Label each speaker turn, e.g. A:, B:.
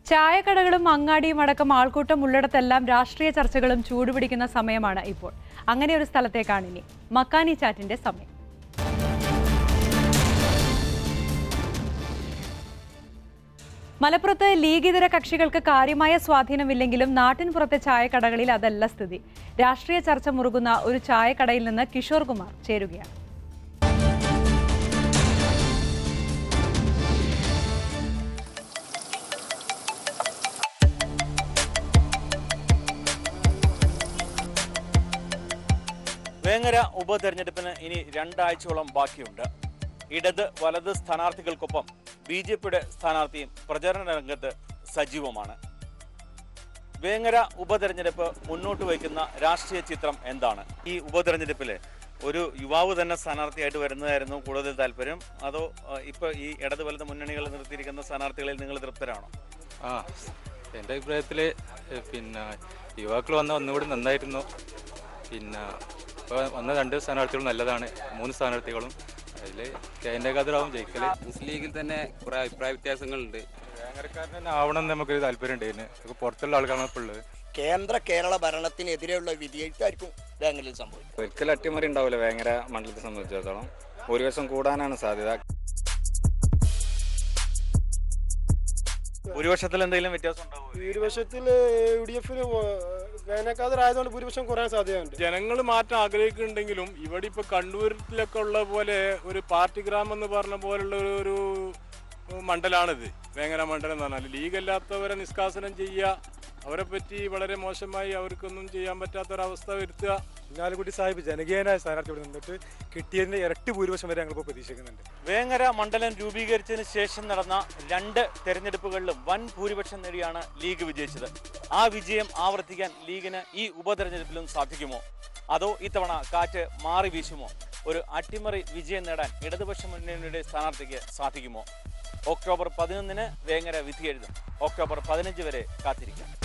A: ചായക്കടകളും അങ്ങാടിയും അടക്കം ആൾക്കൂട്ടം ഉള്ളിടത്തെല്ലാം രാഷ്ട്രീയ ചർച്ചകളും ചൂടുപിടിക്കുന്ന സമയമാണ് ഇപ്പോൾ അങ്ങനെ ഒരു സ്ഥലത്തേക്കാണ് ഇനി മക്കാനി ചാറ്റിന്റെ സമയം മലപ്പുറത്ത് ലീഗ് ഇതര കക്ഷികൾക്ക് കാര്യമായ സ്വാധീനമില്ലെങ്കിലും നാട്ടിൻ പുറത്തെ ചായക്കടകളിൽ അതല്ല സ്ഥിതി രാഷ്ട്രീയ ചർച്ച മുറുകുന്ന ഒരു ചായക്കടയിൽ നിന്ന് കിഷോർ കുമാർ ചേരുകയാണ്
B: വേങ്ങര ഉപതെരഞ്ഞെടുപ്പിന് ഇനി രണ്ടാഴ്ചയോളം ബാക്കിയുണ്ട് ഇടത് വലത് സ്ഥാനാർത്ഥികൾക്കൊപ്പം ബി ജെ പിയുടെ സ്ഥാനാർത്ഥിയും പ്രചരണ രംഗത്ത് സജീവമാണ് വേങ്ങര ഉപതെരഞ്ഞെടുപ്പ് മുന്നോട്ട് വയ്ക്കുന്ന രാഷ്ട്രീയ ചിത്രം എന്താണ് ഈ ഉപതെരഞ്ഞെടുപ്പിൽ ഒരു യുവാവ് തന്നെ സ്ഥാനാർത്ഥിയായിട്ട് വരുന്നതായിരുന്നു കൂടുതൽ താല്പര്യം അതോ ആ, ഇപ്പൊ ഈ ഇടത് വലത് മുന്നണികൾ നിർത്തിയിരിക്കുന്ന സ്ഥാനാർത്ഥികളിൽ നിങ്ങൾ തൃപ്തരാണോ
C: ആ എൻ്റെ അഭിപ്രായത്തിൽ പിന്നെ യുവാക്കൾ വന്ന ഒന്നുകൂടി നന്നായിരുന്നു പിന്നെ ഇപ്പോൾ വന്ന രണ്ട് സ്ഥാനാർത്ഥികളും നല്ലതാണ് മൂന്ന് സ്ഥാനാർത്ഥികളും അതിൽ കെ എൻ്റെ ഖാദറാവും ജയിക്കല്
D: മുസ്ലിം ലീഗിൽ തന്നെ കുറെ അഭിപ്രായ വ്യത്യാസങ്ങളുണ്ട്
C: വേങ്ങരക്കാരൻ തന്നെ ആവണം എന്ന് നമുക്കൊരു താല്പര്യം ഉണ്ടായിരുന്നു ഇപ്പൊ പുറത്തുള്ള ആൾക്കാരാണ് ഇപ്പോൾ ഉള്ളത്
E: കേന്ദ്ര കേരള ഭരണത്തിനെതിരെയുള്ള വിധിയെഴുത്തായിരിക്കും ബാംഗ്ലൂരിൽ സംഭവിക്കുന്നത്
F: ഒരിക്കലും അട്ടിമറി ഉണ്ടാവില്ല വേങ്ങര മണ്ഡലത്തെ സംബന്ധിച്ചിടത്തോളം ഭൂരിപക്ഷം കൂടാനാണ് സാധ്യത
B: ഭൂരിപക്ഷത്തിൽ എന്തെങ്കിലും വ്യത്യാസം ഉണ്ടാവുമോ
G: ഭൂരിപക്ഷത്തിൽ യു ഡി എഫിന് വേനൽക്കാതരായതുകൊണ്ട് ഭൂരിപക്ഷം കുറയാൻ സാധ്യതയുണ്ട്
H: ജനങ്ങൾ മാറ്റം ആഗ്രഹിക്കുന്നുണ്ടെങ്കിലും ഇവിടെ ഇപ്പൊ കണ്ണൂരിലൊക്കെ ഉള്ള പോലെ ഒരു പാർട്ടി ഗ്രാമം എന്ന് പറഞ്ഞ പോലുള്ള ഒരു ഒരു മണ്ഡലാണിത് വേങ്ങര മണ്ഡലം എന്ന് പറഞ്ഞാൽ ലീഗ് അല്ലാത്തവരെ നിഷ്കാസനം ചെയ്യുക അവരെ പറ്റി വളരെ മോശമായി അവർക്കൊന്നും ചെയ്യാൻ പറ്റാത്തൊരവസ്ഥ വരുത്തുക
G: കുഞ്ഞാലിക്കുട്ടി സാഹിബ് ജനകീയനായ സ്ഥാനാർത്ഥി ഇവിടെ നിന്നിട്ട് കിട്ടിയതിന്റെ ഇരട്ടി ഭൂരിപക്ഷം വരെ ഞങ്ങളിപ്പോൾ പ്രതീക്ഷിക്കുന്നുണ്ട്
B: വേങ്ങര മണ്ഡലം രൂപീകരിച്ചതിന് ശേഷം നടന്ന രണ്ട് തെരഞ്ഞെടുപ്പുകളിലും വൻ ഭൂരിപക്ഷം നേടിയാണ് ലീഗ് വിജയിച്ചത് ആ വിജയം ആവർത്തിക്കാൻ ലീഗിന് ഈ ഉപതെരഞ്ഞെടുപ്പിലും സാധിക്കുമോ അതോ ഇത്തവണ കാറ്റ് മാറി വീശുമോ ഒരു അട്ടിമറി വിജയം നേടാൻ ഇടതുപക്ഷ മുന്നണിയുടെ സ്ഥാനാർത്ഥിക്ക് സാധിക്കുമോ ഒക്ടോബർ പതിനൊന്നിന് വേങ്ങര വിധിയെഴുതും ഒക്ടോബർ പതിനഞ്ച് വരെ കാത്തിരിക്കാം